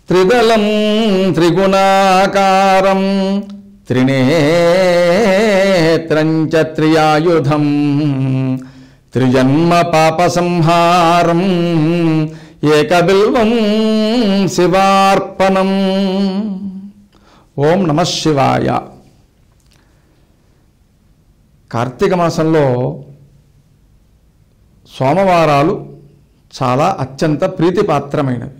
త్రిదలం త్రిగుణాకారం త్రినేత్రం చ త్రియాయుధం త్రిజన్మ పాప సంహారం ఏకబిల్వం శివార్పణం ఓం నమ శివాయ కార్తీక మాసంలో సోమవారాలు చాలా అత్యంత ప్రీతిపాత్రమైనవి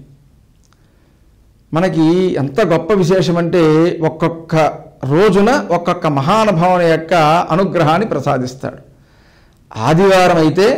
మనకి ఎంత గొప్ప విశేషం అంటే ఒక్కొక్క రోజున ఒక్కొక్క మహానుభావుని యొక్క అనుగ్రహాన్ని ప్రసాదిస్తాడు ఆదివారం అయితే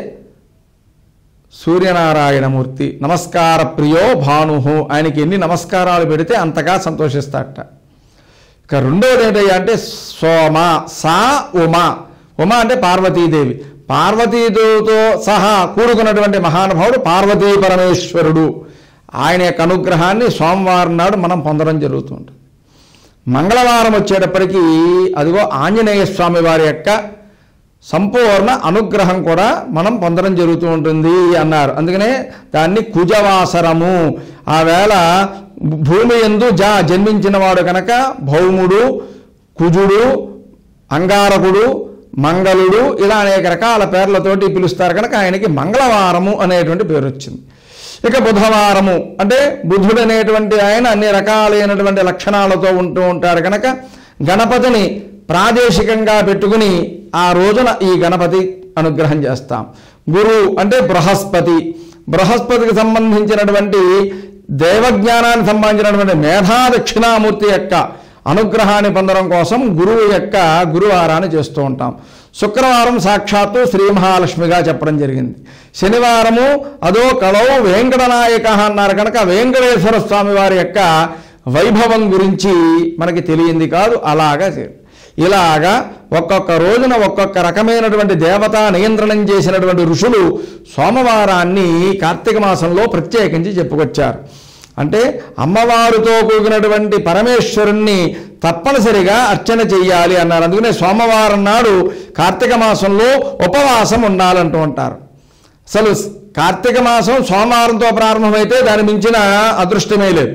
సూర్యనారాయణమూర్తి నమస్కార ప్రియో భాను ఆయనకి ఎన్ని నమస్కారాలు పెడితే అంతగా సంతోషిస్తాడట ఇక రెండవది ఏంటయ్యా అంటే సోమ సా ఉమ ఉమ అంటే పార్వతీదేవి పార్వతీదేవితో సహా కూడుకున్నటువంటి మహానుభావుడు పార్వతీ పరమేశ్వరుడు ఆయన యొక్క అనుగ్రహాన్ని సోమవారం నాడు మనం పొందడం జరుగుతుంది మంగళవారం వచ్చేటప్పటికీ అదిగో ఆంజనేయ స్వామి వారి యొక్క సంపూర్ణ అనుగ్రహం కూడా మనం పొందడం జరుగుతూ ఉంటుంది అన్నారు అందుకనే దాన్ని కుజవాసరము ఆ వేళ భూమి ఎందు జా జన్మించిన వాడు కనుక భౌముడు కుజుడు అంగారకుడు మంగళుడు ఇలా అనేక రకాల పేర్లతోటి పిలుస్తారు కనుక ఆయనకి మంగళవారము అనేటువంటి పేరు వచ్చింది ఇక బుధవారము అంటే బుధుడు అనేటువంటి ఆయన అన్ని రకాలైనటువంటి లక్షణాలతో ఉంటూ ఉంటాడు కనుక గణపతిని ప్రాదేశికంగా పెట్టుకుని ఆ రోజున ఈ గణపతి అనుగ్రహం చేస్తాం గురు అంటే బృహస్పతి బృహస్పతికి సంబంధించినటువంటి దేవజ్ఞానానికి సంబంధించినటువంటి మేధా దక్షిణామూర్తి యొక్క అనుగ్రహాన్ని పొందడం కోసం గురువు యొక్క గురువారాన్ని చేస్తూ ఉంటాం శుక్రవారం సాక్షాత్తు శ్రీ మహాలక్ష్మిగా చెప్పడం జరిగింది శనివారము అదో కళౌ వెంకటనాయక అన్నారు కనుక వెంకటేశ్వర స్వామి వారి యొక్క వైభవం గురించి మనకి తెలియంది కాదు అలాగా చే- ఇలాగా ఒక్కొక్క రోజున ఒక్కొక్క రకమైనటువంటి దేవతా నియంత్రణం చేసినటువంటి ఋషులు సోమవారాన్ని కార్తీక మాసంలో ప్రత్యేకించి చెప్పుకొచ్చారు అంటే అమ్మవారితో కూడినటువంటి పరమేశ్వరుణ్ణి తప్పనిసరిగా అర్చన చెయ్యాలి అన్నారు అందుకనే సోమవారం నాడు కార్తీక మాసంలో ఉపవాసం ఉండాలంటూ ఉంటారు అసలు కార్తీక మాసం సోమవారంతో ప్రారంభమైతే దాని మించిన అదృష్టమే లేదు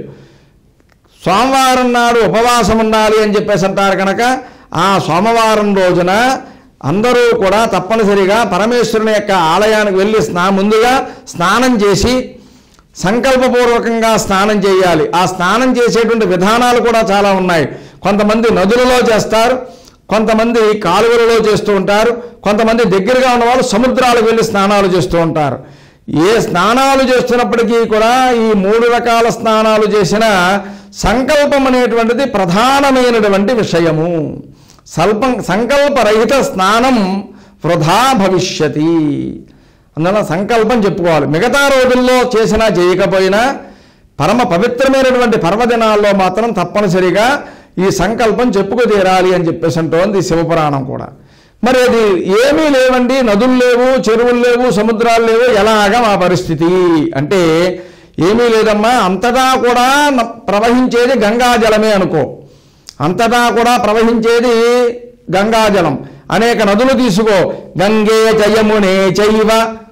సోమవారం నాడు ఉపవాసం ఉండాలి అని చెప్పేసి అంటారు కనుక ఆ సోమవారం రోజున అందరూ కూడా తప్పనిసరిగా పరమేశ్వరుని యొక్క ఆలయానికి వెళ్ళి స్నా ముందుగా స్నానం చేసి సంకల్పపూర్వకంగా స్నానం చేయాలి ఆ స్నానం చేసేటువంటి విధానాలు కూడా చాలా ఉన్నాయి కొంతమంది నదులలో చేస్తారు కొంతమంది కాలువలలో చేస్తూ ఉంటారు కొంతమంది దగ్గరగా ఉన్న వాళ్ళు సముద్రాలకు వెళ్ళి స్నానాలు చేస్తూ ఉంటారు ఏ స్నానాలు చేస్తున్నప్పటికీ కూడా ఈ మూడు రకాల స్నానాలు చేసిన సంకల్పం అనేటువంటిది ప్రధానమైనటువంటి విషయము సల్పం సంకల్పరహిత స్నానం వృధా భవిష్యతి అందువల్ల సంకల్పం చెప్పుకోవాలి మిగతా రోజుల్లో చేసినా చేయకపోయినా పరమ పవిత్రమైనటువంటి పర్వదినాల్లో మాత్రం తప్పనిసరిగా ఈ సంకల్పం చెప్పుకు తీరాలి అని చెప్పేసి అంటోంది శివపురాణం కూడా మరి అది ఏమీ లేవండి నదులు లేవు చెరువులు లేవు సముద్రాలు లేవు ఎలాగా మా పరిస్థితి అంటే ఏమీ లేదమ్మా అంతటా కూడా న- ప్రవహించేది గంగాజలమే అనుకో అంతటా కూడా ప్రవహించేది గంగాజలం అనేక నదులు తీసుకో గంగే జయమునే చైవ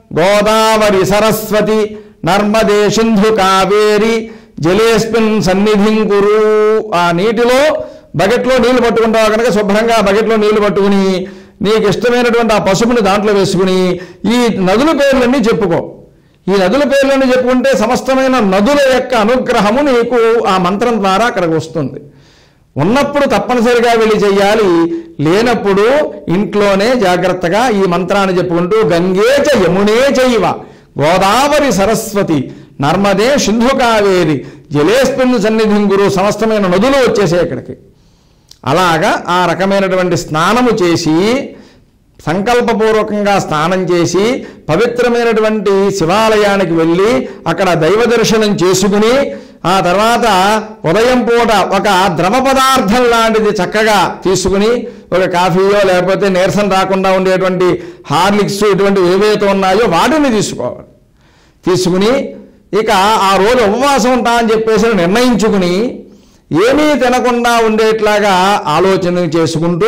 గోదావరి సరస్వతి నర్మదే సింధు కావేరి జలేస్మిన్ సన్నిధిం కురు ఆ నీటిలో బకెట్లో నీళ్లు పట్టుకుంటావు కనుక శుభ్రంగా బకెట్లో నీళ్లు పట్టుకుని నీకు ఇష్టమైనటువంటి ఆ పసుపుని దాంట్లో వేసుకుని ఈ నదుల పేర్లన్నీ చెప్పుకో ఈ నదుల పేర్లన్నీ చెప్పుకుంటే సమస్తమైన నదుల యొక్క అనుగ్రహము నీకు ఆ మంత్రం ద్వారా అక్కడికి వస్తుంది ఉన్నప్పుడు తప్పనిసరిగా వెళ్ళి చెయ్యాలి లేనప్పుడు ఇంట్లోనే జాగ్రత్తగా ఈ మంత్రాన్ని చెప్పుకుంటూ గంగే చ యమునే చైవ గోదావరి సరస్వతి నర్మదే సింధు కావేరి జలేస్మిన్ సన్నిధిం గురు సమస్తమైన నదులు వచ్చేసాయి ఇక్కడికి అలాగా ఆ రకమైనటువంటి స్నానము చేసి సంకల్పపూర్వకంగా స్నానం చేసి పవిత్రమైనటువంటి శివాలయానికి వెళ్ళి అక్కడ దైవ దర్శనం చేసుకుని ఆ తర్వాత ఉదయం పూట ఒక ద్రవ పదార్థం లాంటిది చక్కగా తీసుకుని ఒక కాఫీయో లేకపోతే నీరసం రాకుండా ఉండేటువంటి హార్లిక్స్ ఇటువంటి ఏవైతే ఉన్నాయో వాటిని తీసుకోవాలి తీసుకుని ఇక ఆ రోజు ఉపవాసం ఉంటా అని చెప్పేసి నిర్ణయించుకుని ఏమీ తినకుండా ఉండేట్లాగా ఆలోచన చేసుకుంటూ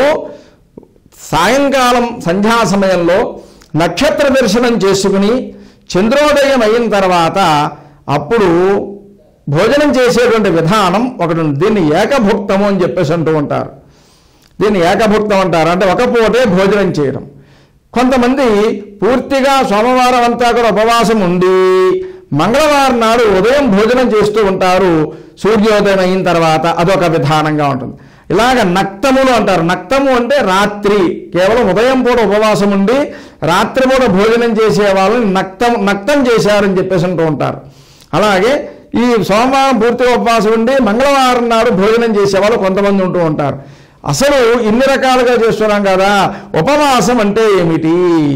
సాయంకాలం సంధ్యా సమయంలో నక్షత్ర దర్శనం చేసుకుని చంద్రోదయం అయిన తర్వాత అప్పుడు భోజనం చేసేటువంటి విధానం ఒకటి ఉంది దీన్ని ఏకభుక్తము అని చెప్పేసి అంటూ ఉంటారు దీన్ని ఏకభుక్తం అంటారు అంటే ఒక పూటే భోజనం చేయడం కొంతమంది పూర్తిగా సోమవారం అంతా కూడా ఉపవాసం ఉండి మంగళవారం నాడు ఉదయం భోజనం చేస్తూ ఉంటారు సూర్యోదయం అయిన తర్వాత అదొక విధానంగా ఉంటుంది ఇలాగ నక్తములు అంటారు నక్తము అంటే రాత్రి కేవలం ఉదయం పూట ఉపవాసం ఉండి రాత్రి పూట భోజనం చేసే వాళ్ళని నక్తం నక్తం చేశారని చెప్పేసి అంటూ ఉంటారు అలాగే ఈ సోమవారం పూర్తిగా ఉపవాసం ఉండి మంగళవారం నాడు భోజనం చేసేవాళ్ళు కొంతమంది ఉంటూ ఉంటారు అసలు ఇన్ని రకాలుగా చేస్తున్నాం కదా ఉపవాసం అంటే ఏమిటి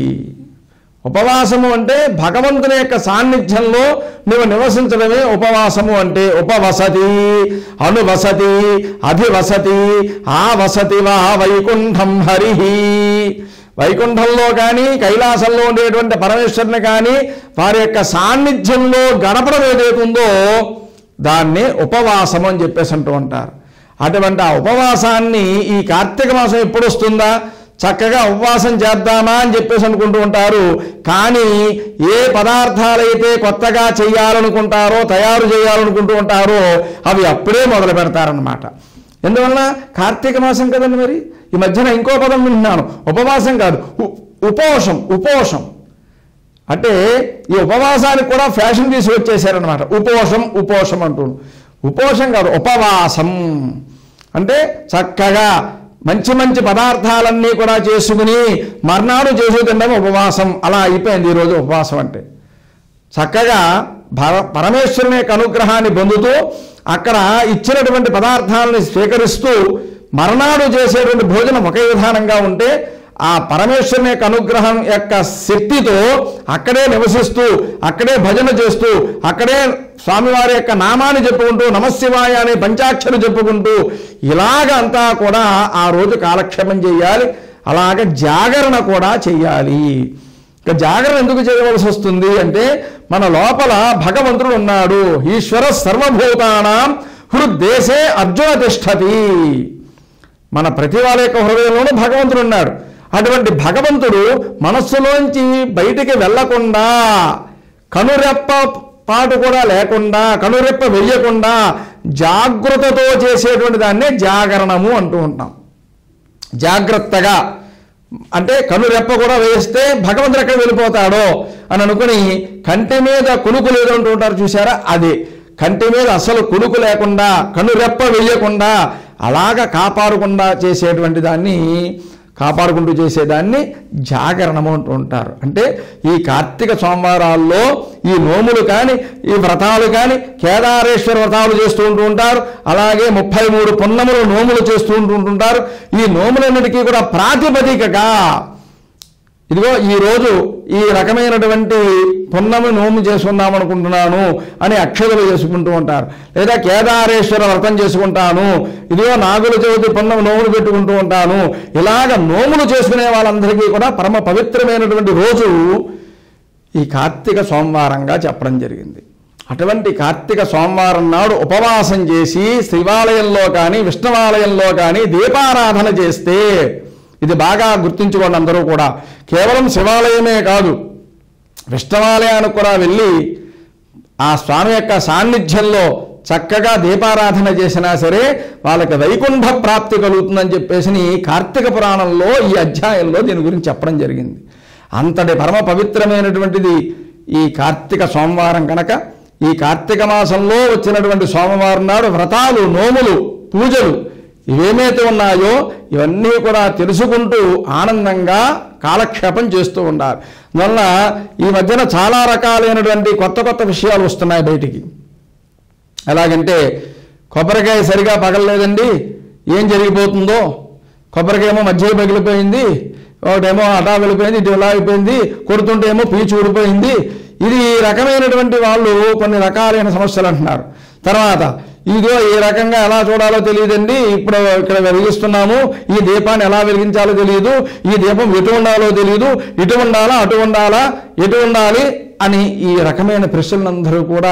ఉపవాసము అంటే భగవంతుని యొక్క సాన్నిధ్యంలో నువ్వు నివసించడమే ఉపవాసము అంటే ఉపవసతి అనువసతి అధివసతి ఆ వసతి వా వైకుంఠం హరిహి వైకుంఠంలో కానీ కైలాసంలో ఉండేటువంటి పరమేశ్వరుని కానీ వారి యొక్క సాన్నిధ్యంలో గడపడం ఏదైతుందో దాన్ని ఉపవాసం అని చెప్పేసి అంటూ ఉంటారు అటువంటి ఆ ఉపవాసాన్ని ఈ కార్తీక మాసం ఎప్పుడు వస్తుందా చక్కగా ఉపవాసం చేద్దామా అని చెప్పేసి అనుకుంటూ ఉంటారు కానీ ఏ పదార్థాలైతే కొత్తగా చేయాలనుకుంటారో తయారు చేయాలనుకుంటూ ఉంటారో అవి అప్పుడే మొదలు పెడతారనమాట ఎందువల్ల కార్తీక మాసం కదండి మరి ఈ మధ్యన ఇంకో పదం వింటున్నాను ఉపవాసం కాదు ఉ- ఉపోషం ఉపోషం అంటే ఈ ఉపవాసానికి కూడా ఫ్యాషన్ తీసుకొచ్చేసారనమాట ఉపోషం ఉపోషం అంటూ ఉపోషం కాదు ఉపవాసం అంటే చక్కగా మంచి మంచి పదార్థాలన్నీ కూడా చేసుకుని మర్నాడు చేసి తినడం ఉపవాసం అలా అయిపోయింది ఈరోజు ఉపవాసం అంటే చక్కగా భర పరమేశ్వరుని యొక్క అనుగ్రహాన్ని పొందుతూ అక్కడ ఇచ్చినటువంటి పదార్థాలను స్వీకరిస్తూ మరణాడు చేసేటువంటి భోజనం ఒకే విధానంగా ఉంటే ఆ పరమేశ్వరుని యొక్క అనుగ్రహం యొక్క శక్తితో అక్కడే నివసిస్తూ అక్కడే భజన చేస్తూ అక్కడే స్వామివారి యొక్క నామాన్ని చెప్పుకుంటూ నమశివాయ అనే పంచాక్షరం చెప్పుకుంటూ ఇలాగ అంతా కూడా ఆ రోజు కాలక్షేపం చేయాలి అలాగ జాగరణ కూడా చెయ్యాలి ఇక జాగరణ ఎందుకు చేయవలసి వస్తుంది అంటే మన లోపల భగవంతుడు ఉన్నాడు ఈశ్వర సర్వభూతానాం హృద్దేశే అర్జున తిష్టతి మన ప్రతి వాళ్ళ యొక్క హృదయంలోనూ భగవంతుడు ఉన్నాడు అటువంటి భగవంతుడు మనస్సులోంచి బయటికి వెళ్లకుండా కనురెప్ప పాటు కూడా లేకుండా కనురెప్ప వెయ్యకుండా జాగ్రత్తతో చేసేటువంటి దాన్నే జాగరణము అంటూ ఉంటాం జాగ్రత్తగా అంటే కనురెప్ప కూడా వేస్తే భగవంతుడు ఎక్కడ వెళ్ళిపోతాడో అని అనుకుని కంటి మీద కునుకు లేదు అంటూ ఉంటారు చూసారా అది కంటి మీద అసలు కునుకు లేకుండా కనురెప్ప వేయకుండా అలాగ కాపాడకుండా చేసేటువంటి దాన్ని కాపాడుకుంటూ చేసేదాన్ని జాగరణము అంటూ ఉంటారు అంటే ఈ కార్తీక సోమవారాల్లో ఈ నోములు కానీ ఈ వ్రతాలు కానీ కేదారేశ్వర వ్రతాలు చేస్తూ ఉంటూ ఉంటారు అలాగే ముప్పై మూడు పున్నములు నోములు చేస్తూ ఉంటుంటారు ఈ నోములన్నిటికీ కూడా ప్రాతిపదికగా ఇదిగో ఈ రోజు ఈ రకమైనటువంటి పున్నమి నోము చేసుకుందాం అనుకుంటున్నాను అని అక్షతలు చేసుకుంటూ ఉంటారు లేదా కేదారేశ్వర వ్రతం చేసుకుంటాను ఇదిగో నాగుల చవితి పున్నమి నోములు పెట్టుకుంటూ ఉంటాను ఇలాగ నోములు చేసుకునే వాళ్ళందరికీ కూడా పరమ పవిత్రమైనటువంటి రోజు ఈ కార్తీక సోమవారంగా చెప్పడం జరిగింది అటువంటి కార్తీక సోమవారం నాడు ఉపవాసం చేసి శివాలయంలో కానీ విష్ణువాలయంలో కానీ దీపారాధన చేస్తే ఇది బాగా గుర్తుంచుకోండి అందరూ కూడా కేవలం శివాలయమే కాదు విష్ణువాలయానికి కూడా వెళ్ళి ఆ స్వామి యొక్క సాన్నిధ్యంలో చక్కగా దీపారాధన చేసినా సరే వాళ్ళకి వైకుంఠ ప్రాప్తి కలుగుతుందని చెప్పేసి కార్తీక పురాణంలో ఈ అధ్యాయంలో దీని గురించి చెప్పడం జరిగింది అంతటి పరమ పవిత్రమైనటువంటిది ఈ కార్తీక సోమవారం కనుక ఈ కార్తీక మాసంలో వచ్చినటువంటి సోమవారం నాడు వ్రతాలు నోములు పూజలు ఇవేమైతే ఉన్నాయో ఇవన్నీ కూడా తెలుసుకుంటూ ఆనందంగా కాలక్షేపం చేస్తూ ఉండాలి అందువల్ల ఈ మధ్యన చాలా రకాలైనటువంటి కొత్త కొత్త విషయాలు వస్తున్నాయి బయటికి ఎలాగంటే కొబ్బరికాయ సరిగా పగలలేదండి ఏం జరిగిపోతుందో కొబ్బరికాయ ఏమో మధ్యలో పగిలిపోయింది ఒకటేమో అటా వెళ్ళిపోయింది ఇటు ఇలా అయిపోయింది కొడుతుంటే ఏమో పీచు ఊడిపోయింది ఇది ఈ రకమైనటువంటి వాళ్ళు కొన్ని రకాలైన సమస్యలు అంటున్నారు తర్వాత ఇదిగో ఈ రకంగా ఎలా చూడాలో తెలియదండి ఇప్పుడు ఇక్కడ వెలిగిస్తున్నాము ఈ దీపాన్ని ఎలా వెలిగించాలో తెలియదు ఈ దీపం ఎటు ఉండాలో తెలియదు ఇటు ఉండాలా అటు ఉండాలా ఎటు ఉండాలి అని ఈ రకమైన ప్రశ్నలందరూ కూడా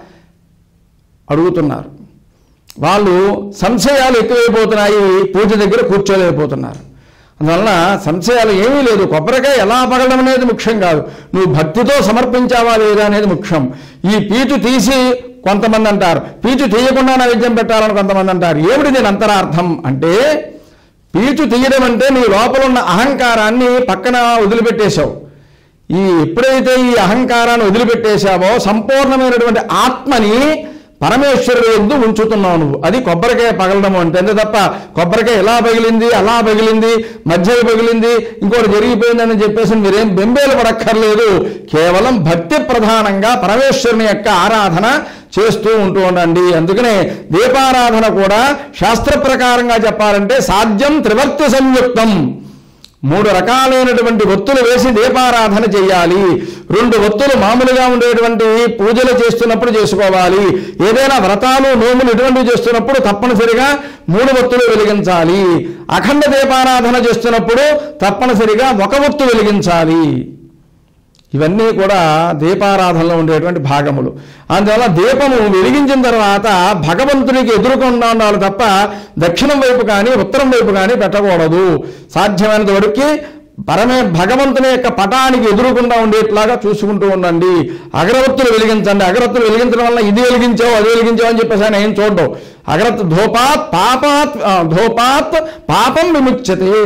అడుగుతున్నారు వాళ్ళు సంశయాలు ఎక్కువైపోతున్నాయి పూజ దగ్గర కూర్చోలేకపోతున్నారు అందువలన సంశయాలు ఏమీ లేదు కొబ్బరికాయ ఎలా పగలడం అనేది ముఖ్యం కాదు నువ్వు భక్తితో సమర్పించావా లేదా అనేది ముఖ్యం ఈ పీటు తీసి కొంతమంది అంటారు పీచు తీయకుండా నైవేద్యం పెట్టాలని కొంతమంది అంటారు ఏమిటి దీని అంతరార్థం అంటే పీచు తీయడం అంటే నీ లోపల ఉన్న అహంకారాన్ని పక్కన వదిలిపెట్టేశావు ఈ ఎప్పుడైతే ఈ అహంకారాన్ని వదిలిపెట్టేశావో సంపూర్ణమైనటువంటి ఆత్మని పరమేశ్వరుడు ఎందు ఉంచుతున్నావు నువ్వు అది కొబ్బరికాయ పగలడం అంటే అంతే తప్ప కొబ్బరికాయ ఎలా పగిలింది అలా పగిలింది మధ్యలో పగిలింది ఇంకోటి జరిగిపోయిందని చెప్పేసి మీరేం బెంబేలు పడక్కర్లేదు కేవలం భక్తి ప్రధానంగా పరమేశ్వరుని యొక్క ఆరాధన చేస్తూ ఉంటూ ఉండండి అందుకనే దీపారాధన కూడా శాస్త్ర ప్రకారంగా చెప్పాలంటే సాధ్యం త్రివర్తి సంయుక్తం మూడు రకాలైనటువంటి ఒత్తులు వేసి దీపారాధన చేయాలి రెండు ఒత్తులు మామూలుగా ఉండేటువంటి పూజలు చేస్తున్నప్పుడు చేసుకోవాలి ఏదైనా వ్రతాలు నోములు ఇటువంటివి చేస్తున్నప్పుడు తప్పనిసరిగా మూడు ఒత్తులు వెలిగించాలి అఖండ దీపారాధన చేస్తున్నప్పుడు తప్పనిసరిగా ఒక ఒత్తు వెలిగించాలి ఇవన్నీ కూడా దీపారాధనలో ఉండేటువంటి భాగములు అందువల్ల దీపము వెలిగించిన తర్వాత భగవంతునికి ఎదురుకుండా ఉండాలి తప్ప దక్షిణం వైపు కానీ ఉత్తరం వైపు కానీ పెట్టకూడదు సాధ్యమైనంత వరకు పరమే భగవంతుని యొక్క పటానికి ఎదురుకుండా ఉండేట్లాగా చూసుకుంటూ ఉండండి అగరవత్తులు వెలిగించండి అగరత్తులు వెలిగించడం వల్ల ఇది వెలిగించావు అది వెలిగించావు అని చెప్పేసి ఆయన ఏం చూడడం అగరత్ ధూపాత్ పాపాత్ ఆ, ధూపాత్ పాపం విముచ్యతే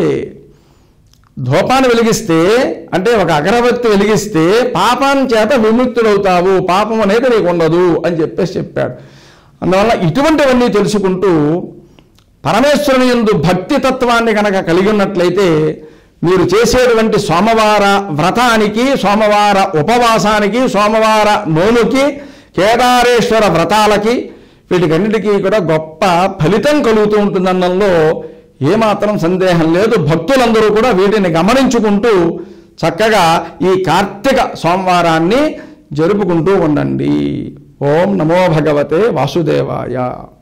ధూపాన్ని వెలిగిస్తే అంటే ఒక అగరబత్తి వెలిగిస్తే పాపం చేత విముక్తుడవుతావు పాపం అనేది నీకు ఉండదు అని చెప్పేసి చెప్పాడు అందువల్ల ఇటువంటివన్నీ తెలుసుకుంటూ పరమేశ్వరుని యందు భక్తి తత్వాన్ని కనుక కలిగి ఉన్నట్లయితే మీరు చేసేటువంటి సోమవార వ్రతానికి సోమవార ఉపవాసానికి సోమవార నోముకి కేదారేశ్వర వ్రతాలకి వీటికన్నిటికీ కూడా గొప్ప ఫలితం కలుగుతూ ఉంటుందన్నంలో ఏమాత్రం సందేహం లేదు భక్తులందరూ కూడా వీటిని గమనించుకుంటూ చక్కగా ఈ కార్తీక సోమవారాన్ని జరుపుకుంటూ ఉండండి ఓం నమో భగవతే వాసుదేవాయ